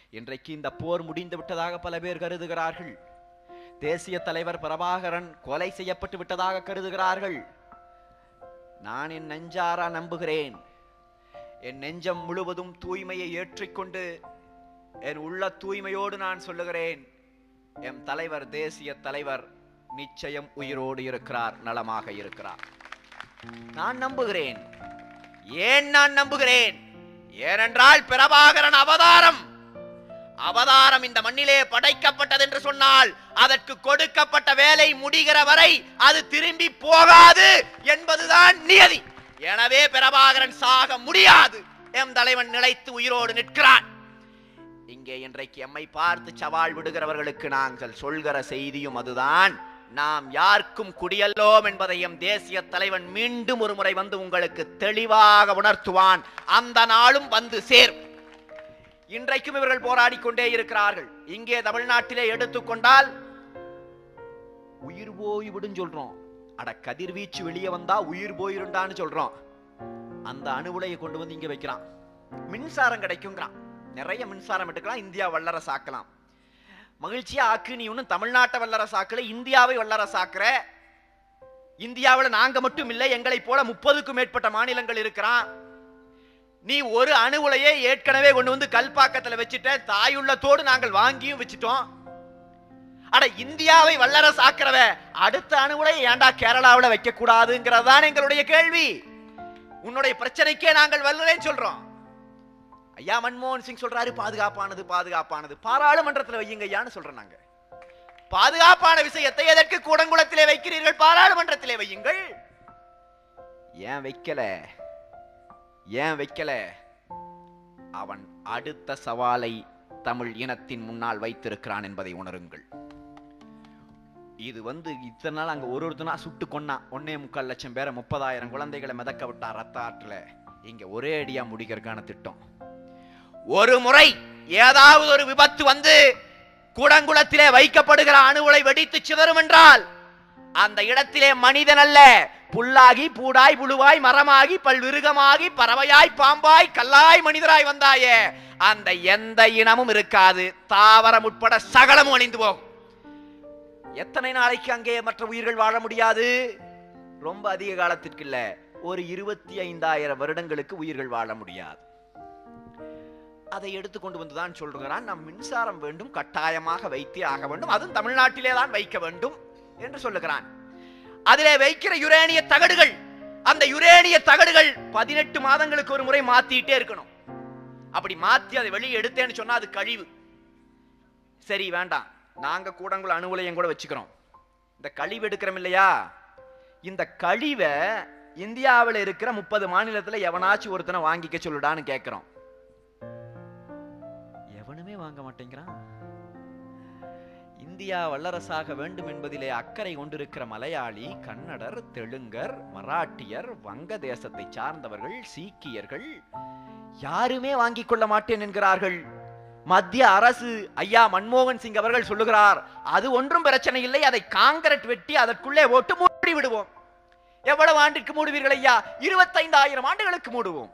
இன்றைக்கு இந்த போர் முடிந்து விட்டதாக பல பேர் கருதுகிறார்கள் தேசிய தலைவர் பிரபாகரன் கொலை செய்யப்பட்டு விட்டதாக கருதுகிறார்கள் நான் என் நெஞ்சாரா நம்புகிறேன் என் நெஞ்சம் முழுவதும் தூய்மையை ஏற்றிக்கொண்டு என் உள்ள தூய்மையோடு நான் சொல்லுகிறேன் எம் தலைவர் தேசிய தலைவர் நிச்சயம் உயிரோடு இருக்கிறார் நலமாக இருக்கிறார் நான் நம்புகிறேன் ஏன் நான் நம்புகிறேன் ஏனென்றால் பிரபாகரன் அவதாரம் அவதாரம் இந்த மண்ணிலே படைக்கப்பட்டது என்று சொன்னால் அதற்கு கொடுக்கப்பட்ட வேலை முடிகிற வரை அது திரும்பி போகாது என்பதுதான் நியதி எனவே பிரபாகரன் சாக முடியாது எம் தலைவன் நிலைத்து உயிரோடு நிற்கிறான் இங்கே இன்றைக்கு எம்மை பார்த்து சவால் விடுகிறவர்களுக்கு நாங்கள் சொல்கிற செய்தியும் அதுதான் நாம் யாருக்கும் குடியல்லோம் என்பதை எம் தேசிய தலைவன் மீண்டும் ஒரு முறை வந்து உங்களுக்கு தெளிவாக உணர்த்துவான் அந்த நாளும் வந்து சேரும் இன்றைக்கும் இவர்கள் போராடிக் கொண்டே இருக்கிறார்கள் இங்கே தமிழ்நாட்டிலே எடுத்துக்கொண்டால் உயிர் போய் விடும் சொல்றோம் அட கதிர்வீச்சு வெளியே வந்தா உயிர் போயிருண்டான்னு சொல்றோம் அந்த அணுவுலையை கொண்டு வந்து இங்க வைக்கிறான் மின்சாரம் கிடைக்குங்கிறான் நிறைய மின்சாரம் எடுக்கலாம் இந்தியா வல்லரசாக்கலாம் மகிழ்ச்சியா ஆக்கு நீ ஒன்னும் தமிழ்நாட்டை வல்லரசாக்கல இந்தியாவை வல்லரசாக்குற இந்தியாவில் நாங்க மட்டும் இல்லை எங்களை போல முப்பதுக்கும் மேற்பட்ட மாநிலங்கள் இருக்கிறான் நீ ஒரு அணு உலையை ஏற்கனவே கொண்டு வந்து கல்பாக்கத்துல வச்சுட்ட தாயுள்ளத்தோடு நாங்கள் வாங்கியும் வச்சுட்டோம் அட இந்தியாவை வல்லரசாக்குறவ அடுத்த அணு உலையை ஏன்டா கேரளாவில் வைக்க கூடாதுங்கிறதான் எங்களுடைய கேள்வி உன்னுடைய பிரச்சனைக்கே நாங்கள் வல்லரேன்னு சொல்றோம் ஐயா மன்மோகன் சிங் சொல்றாரு பாதுகாப்பானது பாதுகாப்பானது பாராளுமன்றத்தில் வையுங்க ஐயான்னு சொல்றோம் நாங்க பாதுகாப்பான விஷயத்தை எதற்கு கூடங்குளத்திலே வைக்கிறீர்கள் பாராளுமன்றத்திலே வையுங்கள் ஏன் வைக்கல ஏன் வைக்கல அவன் அடுத்த சவாலை தமிழ் இனத்தின் முன்னால் வைத்திருக்கிறான் என்பதை உணருங்கள் இது வந்து இத்தனை நாள் அங்க ஒரு ஒருத்தனா சுட்டு கொன்னான் ஒன்னே முக்கால் லட்சம் பேரை முப்பதாயிரம் குழந்தைகளை மிதக்க விட்டா ரத்த ஆற்றுல இங்க ஒரே அடியா முடிக்கிறதுக்கான திட்டம் ஒரு முறை ஏதாவது ஒரு விபத்து வந்து கூடங்குளத்திலே வைக்கப்படுகிற அணுவுலை வெடித்து சிதறும் என்றால் அந்த இடத்திலே மனிதன் அல்ல புல்லாகி பூடாய் புழுவாய் மரமாகி பல்விருகமாகி பறவையாய் பாம்பாய் கல்லாய் மனிதராய் வந்தாயே அந்த எந்த இனமும் இருக்காது தாவரம் உட்பட சகலமும் அழிந்து போகும் எத்தனை நாளைக்கு அங்கே மற்ற உயிர்கள் வாழ முடியாது ரொம்ப அதிக காலத்திற்கு இல்ல ஒரு இருபத்தி ஐந்தாயிரம் வருடங்களுக்கு உயிர்கள் வாழ முடியாது அதை எடுத்துக்கொண்டு வந்துதான் சொல்கிறான் நம் மின்சாரம் வேண்டும் கட்டாயமாக வைத்தே ஆக வேண்டும் அதுவும் தமிழ்நாட்டிலே தான் வைக்க வேண்டும் என்று சொல்லுகிறான் அதிலே வைக்கிற யுரேனிய தகடுகள் அந்த யுரேனிய தகடுகள் பதினெட்டு மாதங்களுக்கு ஒரு முறை மாத்திட்டே இருக்கணும் அப்படி மாத்தி அதை வெளியே எடுத்தேன்னு சொன்னா அது கழிவு சரி வேண்டாம் நாங்க கூடங்குள்ள அணு உலையம் கூட வச்சுக்கிறோம் இந்த கழிவு எடுக்கிறோம் இல்லையா இந்த கழிவை இந்தியாவில் இருக்கிற முப்பது மாநிலத்துல எவனாச்சும் ஒருத்தனை வாங்கிக்க சொல்லுடான்னு கேட்கிறோம் எவனுமே வாங்க மாட்டேங்கிறான் இந்தியா வல்லரசாக வேண்டும் என்பதிலே அக்கறை கொண்டிருக்கிற மலையாளி கன்னடர் தெலுங்கர் மராட்டியர் வங்க தேசத்தை சார்ந்தவர்கள் சீக்கியர்கள் யாருமே வாங்கிக் கொள்ள மாட்டேன் என்கிறார்கள் மத்திய அரசு ஐயா மன்மோகன் சிங் அவர்கள் சொல்லுகிறார் அது ஒன்றும் பிரச்சனை இல்லை அதை காங்கிரட் வெட்டி அதற்குள்ளே ஓட்டு மூடி விடுவோம் எவ்வளவு ஆண்டிற்கு மூடுவீர்கள் ஐயா இருபத்தைந்தாயிரம் ஆண்டுகளுக்கு மூடுவோம்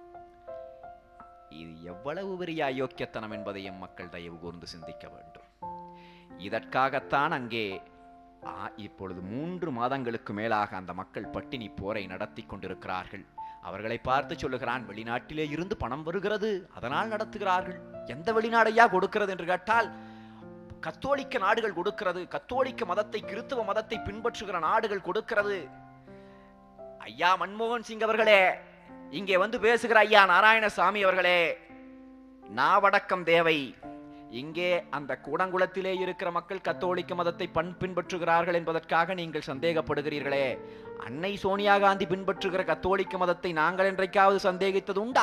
இது எவ்வளவு பெரிய அயோக்கியத்தனம் என்பதை எம் மக்கள் தயவு கூர்ந்து சிந்திக்க வேண்டும் இதற்காகத்தான் அங்கே ஆ, இப்பொழுது மூன்று மாதங்களுக்கு மேலாக அந்த மக்கள் பட்டினி போரை நடத்தி கொண்டிருக்கிறார்கள் அவர்களை பார்த்து சொல்லுகிறான் வெளிநாட்டிலே இருந்து பணம் வருகிறது அதனால் நடத்துகிறார்கள் எந்த வெளிநாடையா கொடுக்கிறது என்று கேட்டால் கத்தோலிக்க நாடுகள் கொடுக்கிறது கத்தோலிக்க மதத்தை கிறிஸ்தவ மதத்தை பின்பற்றுகிற நாடுகள் கொடுக்கிறது ஐயா மன்மோகன் சிங் அவர்களே இங்கே வந்து பேசுகிற ஐயா நாராயணசாமி அவர்களே நாவடக்கம் தேவை இங்கே அந்த கூடங்குளத்திலே இருக்கிற மக்கள் கத்தோலிக்க மதத்தை பண் பின்பற்றுகிறார்கள் என்பதற்காக நீங்கள் சந்தேகப்படுகிறீர்களே அன்னை சோனியா காந்தி பின்பற்றுகிற கத்தோலிக்க மதத்தை நாங்கள் என்றைக்காவது சந்தேகித்தது உண்டா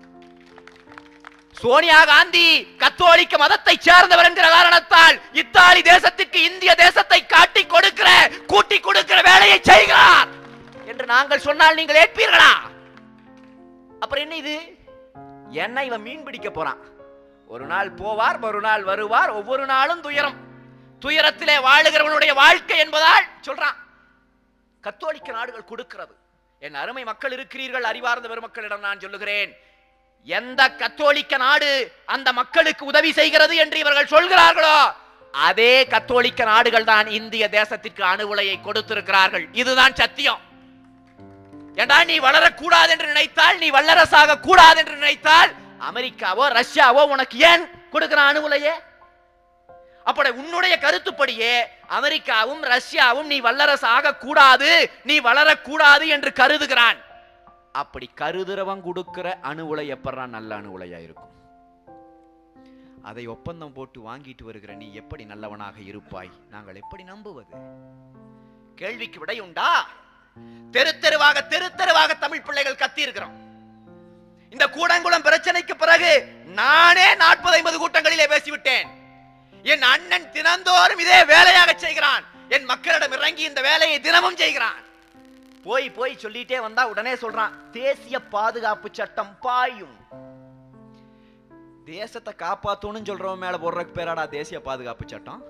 சோனியா காந்தி கத்தோலிக்க மதத்தை சேர்ந்தவர் என்கிற காரணத்தால் இத்தாலி தேசத்திற்கு இந்திய தேசத்தை காட்டி கொடுக்கிற கூட்டி கொடுக்கிற வேலையை செய்கிறார் என்று நாங்கள் சொன்னால் நீங்கள் ஏற்பீர்களா அப்புறம் என்ன இது என்ன இவன் மீன் பிடிக்க போறான் ஒரு நாள் போவார் ஒரு நாள் வருவார் ஒவ்வொரு நாளும் துயரம் துயரத்திலே வாழுகிறவனுடைய வாழ்க்கை என்பதால் சொல்றான் கத்தோலிக்க நாடுகள் கொடுக்கிறது என் அருமை மக்கள் இருக்கிறீர்கள் அறிவார்ந்த பெருமக்களிடம் நான் சொல்லுகிறேன் எந்த கத்தோலிக்க நாடு அந்த மக்களுக்கு உதவி செய்கிறது என்று இவர்கள் சொல்கிறார்களோ அதே கத்தோலிக்க நாடுகள் தான் இந்திய தேசத்திற்கு அணு உலையை கொடுத்திருக்கிறார்கள் இதுதான் சத்தியம் ஏண்டா நீ வளரக்கூடாது என்று நினைத்தால் நீ வல்லரசாக கூடாது என்று நினைத்தால் அமெரிக்காவோ ரஷ்யாவோ உனக்கு ஏன் கொடுக்கிற அணு உலையே அப்படி உன்னுடைய கருத்துப்படியே அமெரிக்காவும் ரஷ்யாவும் நீ வல்லரசு ஆகக்கூடாது நீ வளரக்கூடாது என்று கருதுகிறான் அப்படி கருதுறவன் கொடுக்கிற அணு உலை எப்பறா நல்ல அணு உலையா இருக்கும் அதை ஒப்பந்தம் போட்டு வாங்கிட்டு வருகிற நீ எப்படி நல்லவனாக இருப்பாய் நாங்கள் எப்படி நம்புவது கேள்விக்கு விடை உண்டா தெரு தெருவாக தெரு தெருவாக தமிழ் பிள்ளைகள் கத்தி இருக்கிறோம் இந்த கூடங்குளம் பிரச்சனைக்கு பிறகு நானே நாற்பது ஐம்பது கூட்டங்களிலே பேசிவிட்டேன் என் அண்ணன் தினந்தோறும் இதே வேலையாக செய்கிறான் என் மக்களிடம் இறங்கி இந்த வேலையை தினமும் செய்கிறான் போய் போய் சொல்லிட்டே வந்தா உடனே சொல்றான் தேசிய பாதுகாப்பு சட்டம் பாயும் தேசத்தை காப்பாத்தணும்னு சொல்றவன் மேல போடுறதுக்கு பேராடா தேசிய பாதுகாப்பு சட்டம்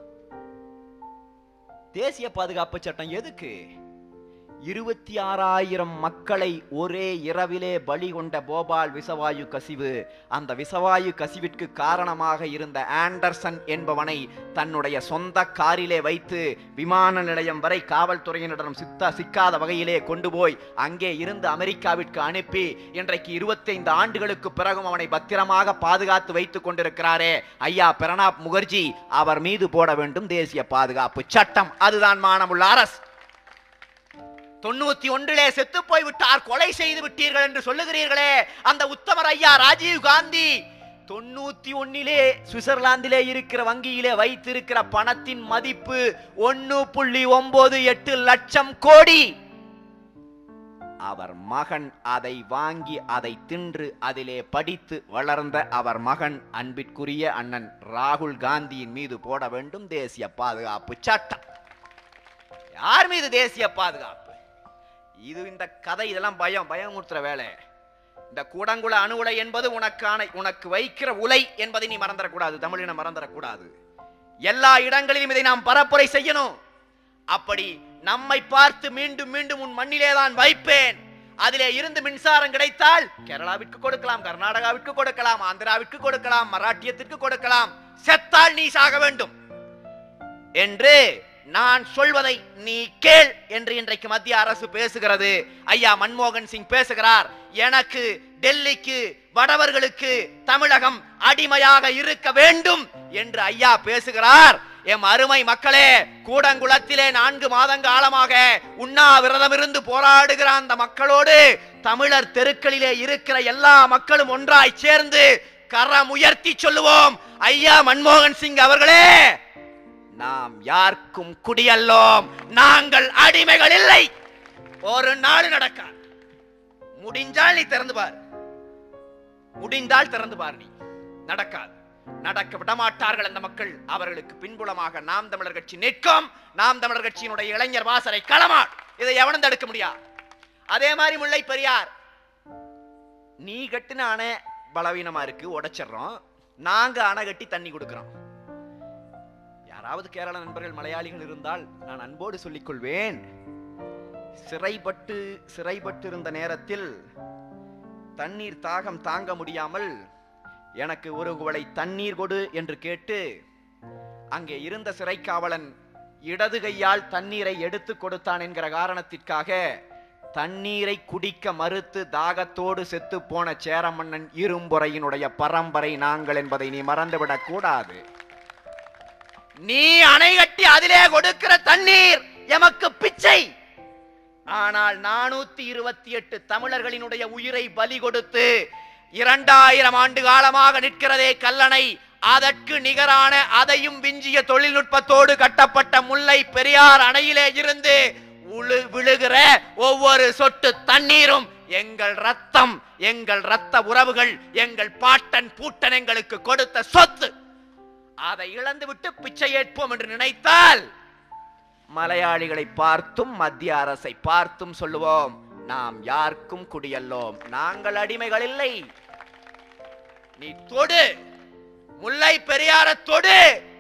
தேசிய பாதுகாப்பு சட்டம் எதுக்கு இருபத்தி ஆறாயிரம் மக்களை ஒரே இரவிலே பலி கொண்ட போபால் விசவாயு கசிவு அந்த விசவாயு கசிவிற்கு காரணமாக இருந்த ஆண்டர்சன் என்பவனை தன்னுடைய சொந்த காரிலே வைத்து விமான நிலையம் வரை காவல்துறையினரிடம் சித்த சிக்காத வகையிலே கொண்டு போய் அங்கே இருந்து அமெரிக்காவிற்கு அனுப்பி இன்றைக்கு இருபத்தைந்து ஆண்டுகளுக்கு பிறகும் அவனை பத்திரமாக பாதுகாத்து வைத்துக் கொண்டிருக்கிறாரே ஐயா பிரணாப் முகர்ஜி அவர் மீது போட வேண்டும் தேசிய பாதுகாப்பு சட்டம் அதுதான் மானமுள்ள அரசு தொண்ணூத்தி ஒன்றிலே செத்து போய் விட்டார் கொலை செய்து விட்டீர்கள் என்று சொல்லுகிறீர்களே அந்த உத்தமர் ஐயா ராஜீவ் காந்தி தொண்ணூத்தி ஒன்னிலே சுவிட்சர்லாந்திலே இருக்கிற வங்கியிலே வைத்திருக்கிற பணத்தின் மதிப்பு ஒன்னு புள்ளி ஒன்பது எட்டு லட்சம் கோடி அவர் மகன் அதை வாங்கி அதை தின்று அதிலே படித்து வளர்ந்த அவர் மகன் அன்பிற்குரிய அண்ணன் ராகுல் காந்தியின் மீது போட வேண்டும் தேசிய பாதுகாப்பு சட்டம் யார் மீது தேசிய பாதுகாப்பு இது இந்த கதை இதெல்லாம் பயம் பயமுறுத்துற வேலை இந்த கூடங்குள அணு உலை என்பது உனக்கான உனக்கு வைக்கிற உலை என்பதை நீ மறந்துடக்கூடாது தமிழின மறந்துடக்கூடாது எல்லா இடங்களிலும் இதை நாம் பரப்புரை செய்யணும் அப்படி நம்மை பார்த்து மீண்டும் மீண்டும் உன் மண்ணிலே தான் வைப்பேன் அதிலே இருந்து மின்சாரம் கிடைத்தால் கேரளாவிற்கு கொடுக்கலாம் கர்நாடகாவிற்கு கொடுக்கலாம் ஆந்திராவிற்கு கொடுக்கலாம் மராட்டியத்திற்கு கொடுக்கலாம் செத்தால் நீ சாக வேண்டும் என்று நான் சொல்வதை நீ கேள் என்று இன்றைக்கு மத்திய அரசு பேசுகிறது ஐயா மன்மோகன் சிங் பேசுகிறார் எனக்கு டெல்லிக்கு வடவர்களுக்கு தமிழகம் அடிமையாக இருக்க வேண்டும் என்று ஐயா பேசுகிறார் எம் அருமை மக்களே கூடங்குளத்திலே நான்கு மாதங்க காலமாக உண்ணாவிரதம் இருந்து போராடுகிற அந்த மக்களோடு தமிழர் தெருக்களிலே இருக்கிற எல்லா மக்களும் ஒன்றாய் சேர்ந்து கரம் உயர்த்தி சொல்லுவோம் ஐயா மன்மோகன் சிங் அவர்களே நாம் யாருக்கும் குடியல்லோம் நாங்கள் அடிமைகள் இல்லை ஒரு நாள் நடக்காது முடிஞ்சால் நீ திறந்து பார் முடிந்தால் திறந்து பார் நீ நடக்காது நடக்க விடமாட்டார்கள் அந்த மக்கள் அவர்களுக்கு பின்புலமாக நாம் தமிழர் கட்சி நிற்கும் நாம் தமிழர் கட்சியினுடைய இளைஞர் வாசலை களமாட் இதை எவனும் தடுக்க முடியாது அதே மாதிரி முல்லை பெரியார் நீ கட்டின அணை பலவீனமா இருக்கு உடைச்சிடுறோம் நாங்க அணை கட்டி தண்ணி கொடுக்கிறோம் யாராவது கேரள நண்பர்கள் மலையாளிகள் இருந்தால் நான் அன்போடு சொல்லிக் கொள்வேன் சிறைப்பட்டு சிறைப்பட்டு இருந்த நேரத்தில் தண்ணீர் தாகம் தாங்க முடியாமல் எனக்கு ஒரு குவளை தண்ணீர் கொடு என்று கேட்டு அங்கே இருந்த சிறைக்காவலன் இடது கையால் தண்ணீரை எடுத்து கொடுத்தான் என்கிற காரணத்திற்காக தண்ணீரை குடிக்க மறுத்து தாகத்தோடு செத்து போன சேரமன்னன் இரும்புறையினுடைய பரம்பரை நாங்கள் என்பதை நீ மறந்துவிடக் கூடாது நீ அணை கட்டி அதிலே கொடுக்கிற தண்ணீர் எமக்கு பிச்சை ஆனால் நானூத்தி இருபத்தி எட்டு தமிழர்களினுடைய உயிரை பலி கொடுத்து இரண்டாயிரம் ஆண்டு காலமாக நிற்கிறதே கல்லணை அதற்கு நிகரான அதையும் விஞ்சிய தொழில்நுட்பத்தோடு கட்டப்பட்ட முல்லை பெரியார் அணையிலே இருந்து உழு விழுகிற ஒவ்வொரு சொட்டு தண்ணீரும் எங்கள் ரத்தம் எங்கள் ரத்த உறவுகள் எங்கள் பாட்டன் பூட்டன் எங்களுக்கு கொடுத்த சொத்து அதை இழந்துவிட்டு பிச்சை ஏற்போம் என்று நினைத்தால் மலையாளிகளை பார்த்தும் மத்திய அரசை பார்த்தும் சொல்லுவோம் நாம் யாருக்கும் குடியல்லோம் நாங்கள் அடிமைகள் இல்லை நீ தொடு முல்லை பெரியார தொடு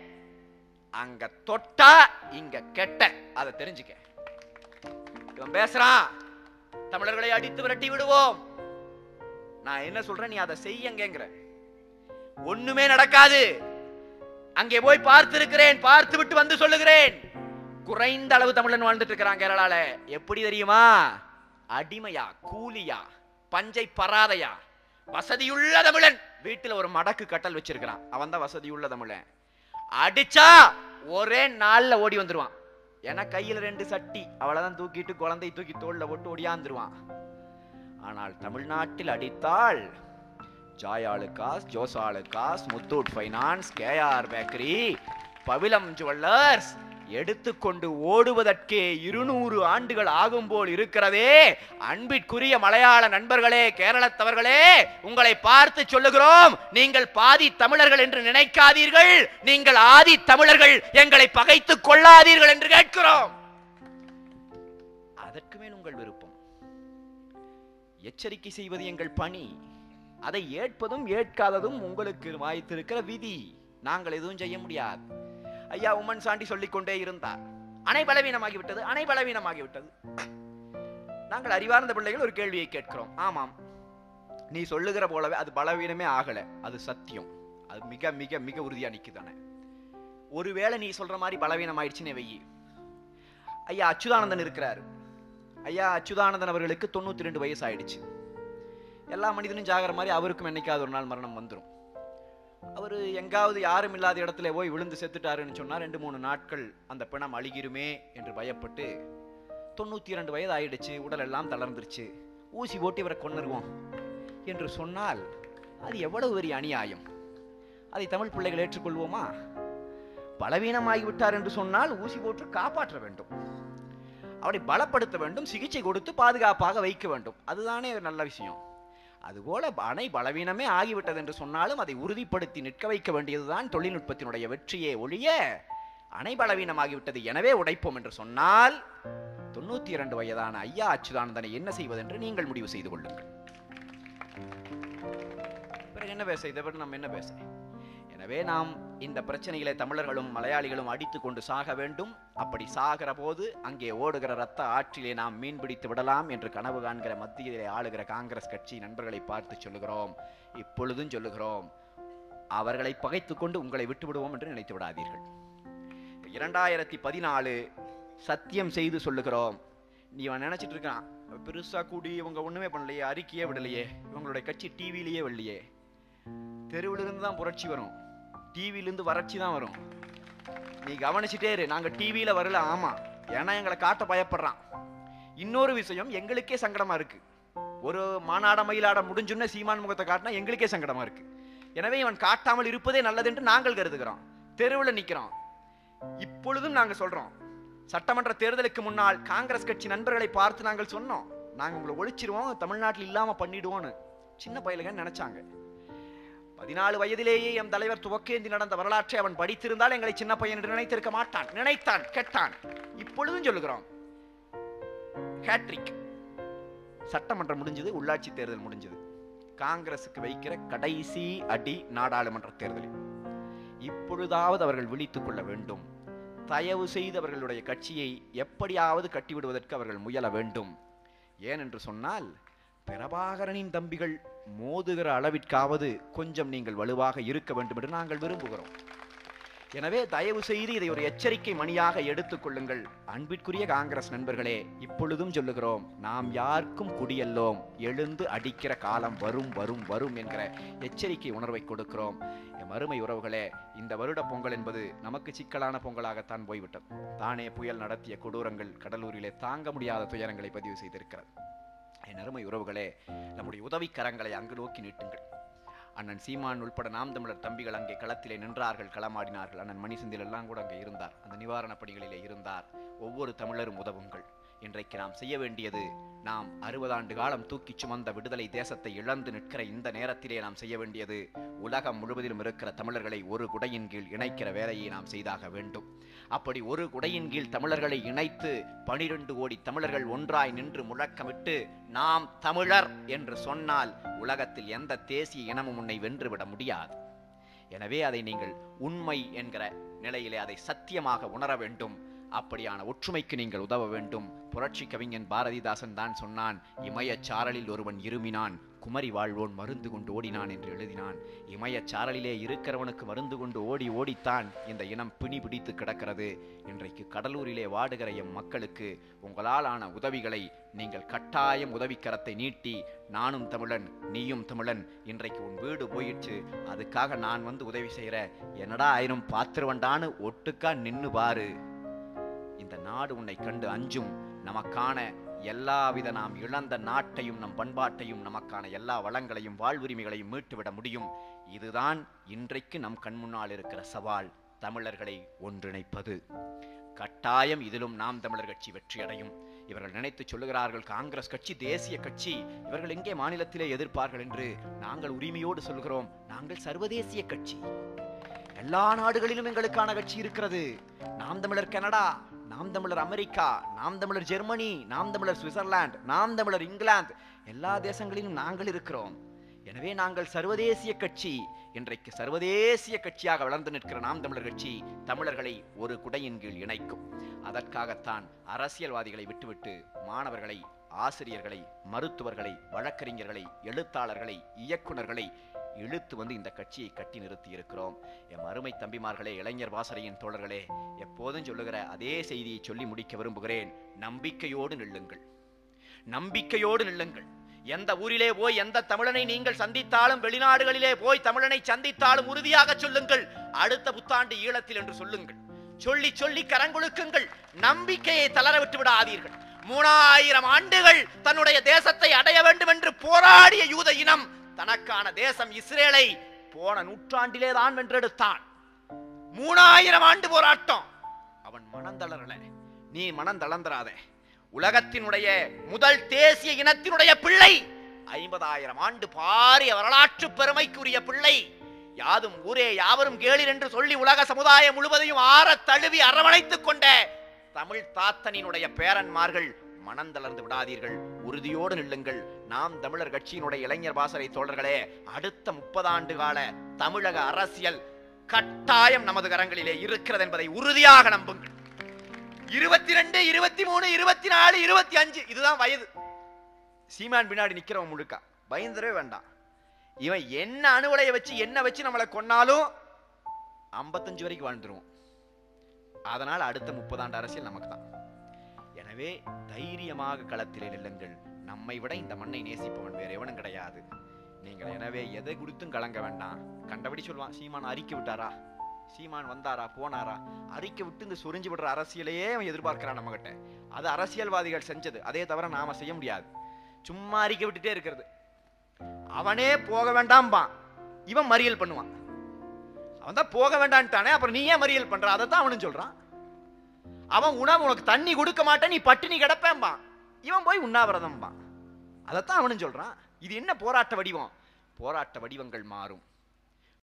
அங்க தொட்டா இங்க கெட்ட அதை தெரிஞ்சுக்க இவன் பேசுறான் தமிழர்களை அடித்து விரட்டி விடுவோம் நான் என்ன சொல்றேன் நீ அதை செய்யங்கங்கிற ஒண்ணுமே நடக்காது அங்கே போய் பார்த்திருக்கிறேன் பார்த்து விட்டு வந்து சொல்லுகிறேன் குறைந்த அளவு தமிழன் வாழ்ந்துட்டு இருக்கிறான் கேரளால எப்படி தெரியுமா அடிமையா கூலியா பஞ்சை பராதையா வசதியுள்ள தமிழன் வீட்டுல ஒரு மடக்கு கட்டல் வச்சிருக்கிறான் அவன் தான் வசதியுள்ள தமிழன் அடிச்சா ஒரே நாள்ல ஓடி வந்துருவான் ஏன்னா கையில ரெண்டு சட்டி அவளதான் தூக்கிட்டு குழந்தை தூக்கி தோல்ல போட்டு ஓடியாந்துருவான் ஆனால் தமிழ்நாட்டில் அடித்தால் Joyalukkas Jos Alukkas Muthoot finance KR bakery பவிலம் ஜுவல்லர்ஸ் எடுத்துக்கொண்டு ஓடுவதற்கே இருநூறு ஆண்டுகள் ஆகும் போல் இருக்கிறதே அன்பிற்குரிய மலையாள நண்பர்களே கேரளத்தவர்களே உங்களை பார்த்து சொல்லுகிறோம் நீங்கள் பாதி தமிழர்கள் என்று நினைக்காதீர்கள் நீங்கள் ஆதி தமிழர்கள் எங்களை பகைத்துக் கொள்ளாதீர்கள் என்று கேட்கிறோம் அதற்கு மேல் உங்கள் விருப்பம் எச்சரிக்கை செய்வது எங்கள் பணி அதை ஏற்பதும் ஏற்காததும் உங்களுக்கு வாய்த்திருக்கிற விதி நாங்கள் எதுவும் செய்ய முடியாது ஐயா உம்மன் சாண்டி சொல்லிக் கொண்டே இருந்தார் அணை பலவீனமாகிவிட்டது அணை பலவீனமாகிவிட்டது நாங்கள் அறிவார்ந்த பிள்ளைகள் ஒரு கேள்வியை கேட்கிறோம் ஆமாம் நீ சொல்லுகிற போலவே அது பலவீனமே ஆகல அது சத்தியம் அது மிக மிக மிக உறுதியா நிக்குதானே ஒருவேளை நீ சொல்ற மாதிரி பலவீனம் ஆயிடுச்சுன்னு வெயி ஐயா அச்சுதானந்தன் இருக்கிறாரு ஐயா அச்சுதானந்தன் அவர்களுக்கு தொண்ணூத்தி ரெண்டு வயசு ஆயிடுச்சு எல்லா மனிதனும் ஜாகிற மாதிரி அவருக்கும் என்னைக்காவது ஒரு நாள் மரணம் வந்துடும் அவர் எங்காவது யாரும் இல்லாத இடத்துல போய் விழுந்து செத்துட்டாருன்னு சொன்னா ரெண்டு மூணு நாட்கள் அந்த பிணம் அழுகிருமே என்று பயப்பட்டு தொண்ணூத்தி இரண்டு வயது ஆயிடுச்சு உடல் எல்லாம் தளர்ந்துருச்சு ஊசி போட்டு இவரை கொன்னுருவோம் என்று சொன்னால் அது எவ்வளவு பெரிய அநியாயம் அதை தமிழ் பிள்ளைகள் ஏற்றுக்கொள்வோமா பலவீனமாகி விட்டார் என்று சொன்னால் ஊசி போட்டு காப்பாற்ற வேண்டும் அவரை பலப்படுத்த வேண்டும் சிகிச்சை கொடுத்து பாதுகாப்பாக வைக்க வேண்டும் அதுதானே ஒரு நல்ல விஷயம் அதுபோல அணை பலவீனமே ஆகிவிட்டது என்று சொன்னாலும் அதை உறுதிப்படுத்தி நிற்க வைக்க வேண்டியதுதான் தொழில்நுட்பத்தினுடைய வெற்றியே ஒழிய அணை பலவீனமாகிவிட்டது எனவே உடைப்போம் என்று சொன்னால் தொண்ணூத்தி இரண்டு வயதான ஐயா அச்சுதானந்தனை என்ன செய்வதென்று நீங்கள் முடிவு செய்து கொள்ளுங்கள் பிறகு என்ன பேச இதை விட நம்ம என்ன பேச எனவே நாம் இந்த பிரச்சனைகளை தமிழர்களும் மலையாளிகளும் அடித்துக் கொண்டு சாக வேண்டும் அப்படி சாகிற போது அங்கே ஓடுகிற ரத்த ஆற்றிலே நாம் மீன் பிடித்து விடலாம் என்று கனவு காண்கிற மத்தியிலே ஆளுகிற காங்கிரஸ் கட்சி நண்பர்களை பார்த்து சொல்லுகிறோம் இப்பொழுதும் சொல்லுகிறோம் அவர்களை பகைத்துக் கொண்டு உங்களை விட்டு விடுவோம் என்று நினைத்து விடாதீர்கள் இரண்டாயிரத்தி பதினாலு சத்தியம் செய்து சொல்லுகிறோம் நீ இவன் நினைச்சிட்டு இருக்கான் பெருசா கூடி இவங்க ஒண்ணுமே பண்ணலையே அறிக்கையே விடலையே இவங்களுடைய கட்சி டிவிலேயே வரலையே தெருவிலிருந்து தான் புரட்சி வரும் டிவியிலிருந்து வறட்சி தான் வரும் நீ கவனிச்சுட்டே இரு நாங்க டிவியில வரல ஆமா ஏன்னா எங்களை காட்ட பயப்படுறான் இன்னொரு விஷயம் எங்களுக்கே சங்கடமா இருக்கு ஒரு மாநாட மயிலாட முடிஞ்சுன்னு சீமான் முகத்தை காட்டினா எங்களுக்கே சங்கடமா இருக்கு எனவே இவன் காட்டாமல் இருப்பதே நல்லது என்று நாங்கள் கருதுகிறோம் தெருவில் நிக்கிறோம் இப்பொழுதும் நாங்க சொல்றோம் சட்டமன்ற தேர்தலுக்கு முன்னால் காங்கிரஸ் கட்சி நண்பர்களை பார்த்து நாங்கள் சொன்னோம் நாங்க உங்களை ஒழிச்சிருவோம் தமிழ்நாட்டில் இல்லாம பண்ணிடுவோம்னு சின்ன பயலுகன்னு நினைச்சாங்க பதினாலு வயதிலேயே எம் தலைவர் துவக்கேந்தி நடந்த வரலாற்றை அவன் படித்திருந்தால் எங்களை சின்ன பையன் என்று நினைத்திருக்க மாட்டான் நினைத்தான் கெட்டான் இப்பொழுதும் சொல்லுகிறோம் ஹேட்ரிக் சட்டமன்றம் முடிஞ்சது உள்ளாட்சி தேர்தல் முடிஞ்சது காங்கிரசுக்கு வைக்கிற கடைசி அடி நாடாளுமன்ற தேர்தலில் இப்பொழுதாவது அவர்கள் விழித்துக் கொள்ள வேண்டும் தயவு செய்து அவர்களுடைய கட்சியை எப்படியாவது கட்டிவிடுவதற்கு அவர்கள் முயல வேண்டும் ஏனென்று சொன்னால் பிரபாகரனின் தம்பிகள் மோதுகிற அளவிற்காவது கொஞ்சம் நீங்கள் வலுவாக இருக்க வேண்டும் என்று நாங்கள் விரும்புகிறோம் எனவே தயவு செய்து இதை ஒரு எச்சரிக்கை மணியாக எடுத்துக்கொள்ளுங்கள் அன்பிற்குரிய காங்கிரஸ் நண்பர்களே இப்பொழுதும் சொல்லுகிறோம் நாம் யாருக்கும் குடியல்லோம் எழுந்து அடிக்கிற காலம் வரும் வரும் வரும் என்கிற எச்சரிக்கை உணர்வை கொடுக்கிறோம் என் மறுமை உறவுகளே இந்த வருட பொங்கல் என்பது நமக்கு சிக்கலான பொங்கலாகத்தான் போய்விட்டது தானே புயல் நடத்திய கொடூரங்கள் கடலூரிலே தாங்க முடியாத துயரங்களை பதிவு செய்திருக்கிறது என் அருமை உறவுகளே நம்முடைய உதவிக்கரங்களை அங்கு நோக்கி நீட்டுங்கள் அண்ணன் சீமான் உள்பட நாம் தமிழர் தம்பிகள் அங்கே களத்திலே நின்றார்கள் களமாடினார்கள் அண்ணன் மணிசந்தில் எல்லாம் கூட அங்கே இருந்தார் அந்த நிவாரணப் பணிகளிலே இருந்தார் ஒவ்வொரு தமிழரும் உதவுங்கள் இன்றைக்கு நாம் செய்ய வேண்டியது நாம் அறுபதாண்டு காலம் தூக்கிச் சுமந்த விடுதலை தேசத்தை இழந்து நிற்கிற இந்த நேரத்திலே நாம் செய்ய வேண்டியது உலகம் முழுவதிலும் இருக்கிற தமிழர்களை ஒரு குடையின் கீழ் இணைக்கிற வேலையை நாம் செய்தாக வேண்டும் அப்படி ஒரு குடையின் கீழ் தமிழர்களை இணைத்து பனிரெண்டு கோடி தமிழர்கள் ஒன்றாய் நின்று முழக்கமிட்டு நாம் தமிழர் என்று சொன்னால் உலகத்தில் எந்த தேசிய இனமும் உன்னை வென்றுவிட முடியாது எனவே அதை நீங்கள் உண்மை என்கிற நிலையிலே அதை சத்தியமாக உணர வேண்டும் அப்படியான ஒற்றுமைக்கு நீங்கள் உதவ வேண்டும் புரட்சி கவிஞன் பாரதிதாசன் தான் சொன்னான் இமயச் சாரலில் ஒருவன் இருமினான் குமரி வாழ்வோன் மருந்து கொண்டு ஓடினான் என்று எழுதினான் இமயச் சாரலிலே இருக்கிறவனுக்கு மருந்து கொண்டு ஓடி ஓடித்தான் இந்த இனம் பிணி பிடித்து கிடக்கிறது இன்றைக்கு கடலூரிலே வாடுகிற எம் மக்களுக்கு உங்களால் ஆன உதவிகளை நீங்கள் கட்டாயம் உதவிக்கரத்தை நீட்டி நானும் தமிழன் நீயும் தமிழன் இன்றைக்கு உன் வீடு போயிடுச்சு அதுக்காக நான் வந்து உதவி செய்யற என்னடா ஆயிரம் பாத்திருவண்டான்னு ஒட்டுக்கா நின்னு பாரு இந்த நாடு உன்னை கண்டு அஞ்சும் நமக்கான எல்லாவித நாம் இழந்த நாட்டையும் நம் பண்பாட்டையும் நமக்கான எல்லா வளங்களையும் வாழ்வுரிமைகளையும் மீட்டுவிட முடியும் இதுதான் இன்றைக்கு நம் கண் முன்னால் இருக்கிற சவால் தமிழர்களை ஒன்றிணைப்பது கட்டாயம் இதிலும் நாம் தமிழர் கட்சி வெற்றியடையும் இவர்கள் நினைத்து சொல்லுகிறார்கள் காங்கிரஸ் கட்சி தேசிய கட்சி இவர்கள் எங்கே மாநிலத்திலே எதிர்ப்பார்கள் என்று நாங்கள் உரிமையோடு சொல்கிறோம் நாங்கள் சர்வதேசிய கட்சி எல்லா நாடுகளிலும் எங்களுக்கான கட்சி இருக்கிறது நாம் தமிழர் கனடா நாம் தமிழர் அமெரிக்கா நாம் தமிழர் ஜெர்மனி நாம் தமிழர் சுவிட்சர்லாந்து நாம் தமிழர் இங்கிலாந்து எல்லா தேசங்களிலும் நாங்கள் இருக்கிறோம் எனவே நாங்கள் சர்வதேசிய கட்சி இன்றைக்கு சர்வதேசிய கட்சியாக வளர்ந்து நிற்கிற நாம் தமிழர் கட்சி தமிழர்களை ஒரு குடையின் கீழ் இணைக்கும் அதற்காகத்தான் அரசியல்வாதிகளை விட்டுவிட்டு மாணவர்களை ஆசிரியர்களை மருத்துவர்களை வழக்கறிஞர்களை எழுத்தாளர்களை இயக்குனர்களை இழுத்து வந்து இந்த கட்சியை கட்டி நிறுத்தி இருக்கிறோம் எம் அருமை தம்பிமார்களே இளைஞர் வாசறையின் தோழர்களே எப்போதும் சொல்லுகிற அதே செய்தியை சொல்லி முடிக்க விரும்புகிறேன் நம்பிக்கையோடு நில்லுங்கள் நம்பிக்கையோடு நில்லுங்கள் எந்த ஊரிலே போய் எந்த தமிழனை நீங்கள் சந்தித்தாலும் வெளிநாடுகளிலே போய் தமிழனை சந்தித்தாலும் உறுதியாக சொல்லுங்கள் அடுத்த புத்தாண்டு ஈழத்தில் என்று சொல்லுங்கள் சொல்லி சொல்லி கரங்கொழுக்குங்கள் நம்பிக்கையை தளர விட்டு விடாதீர்கள் மூணாயிரம் ஆண்டுகள் தன்னுடைய தேசத்தை அடைய வேண்டும் என்று போராடிய யூத இனம் தனக்கான தேசம் இஸ்ரேலை போன நூற்றாண்டிலே தான் வென்றெடுத்தான் மூணாயிரம் ஆண்டு போராட்டம் அவன் மனம் தளரல நீ மனம் தளர்ந்தராதே உலகத்தினுடைய முதல் தேசிய இனத்தினுடைய பிள்ளை ஐம்பதாயிரம் ஆண்டு பாரிய வரலாற்று பெருமைக்குரிய பிள்ளை யாதும் ஊரே யாவரும் கேளீர் என்று சொல்லி உலக சமுதாயம் முழுவதையும் ஆற தழுவி அரவணைத்துக் கொண்ட தமிழ் தாத்தனினுடைய பேரன்மார்கள் மனம் தளர்ந்து விடாதீர்கள் உறுதியோடு நில்லுங்கள் நாம் தமிழர் கட்சியினுடைய இளைஞர் பாசறை தோழர்களே அடுத்த முப்பது ஆண்டு கால தமிழக அரசியல் கட்டாயம் நமது கரங்களிலே இருக்கிறது என்பதை உறுதியாக நம்புங்கள் இருபத்தி ரெண்டு இருபத்தி மூணு இருபத்தி நாலு இருபத்தி அஞ்சு இதுதான் வயது சீமான் பின்னாடி நிக்கிறவன் முழுக்க பயந்துடவே வேண்டாம் இவன் என்ன அணுவலைய வச்சு என்ன வச்சு நம்மளை கொன்னாலும் ஐம்பத்தஞ்சு வரைக்கும் வாழ்ந்துருவோம் அதனால அடுத்த முப்பதாண்டு அரசியல் நமக்கு தான் எனவே தைரியமாக களத்திலே நில்லுங்கள் நம்மை விட இந்த மண்ணை நேசிப்பவன் வேற எவனும் கிடையாது நீங்கள் எனவே எதை குறித்தும் கலங்க வேண்டாம் கண்டபடி சொல்லுவான் சீமான் அறிக்கை விட்டாரா சீமான் வந்தாரா போனாரா அறிக்கை விட்டு இந்த சுரிஞ்சு விடுற அரசியலையே அவன் எதிர்பார்க்கிறான் நம்ம கிட்ட அது அரசியல்வாதிகள் செஞ்சது அதே தவிர நாம செய்ய முடியாது சும்மா அறிக்கை விட்டுட்டே இருக்கிறது அவனே போக வேண்டாம்பான் இவன் மறியல் பண்ணுவான் அவன் தான் போக வேண்டான்ட்டானே அப்புறம் நீ ஏன் மறியல் பண்ற அதை தான் அவனும் சொல்றான் அவன் உணவு உனக்கு தண்ணி கொடுக்க மாட்டேன் நீ பட்டினி கிடப்பேன்பான் இவன் போய் உண்ணாவிரதம்பான் அதைத்தான் அவனும் சொல்றான் இது என்ன போராட்ட வடிவம் போராட்ட வடிவங்கள் மாறும்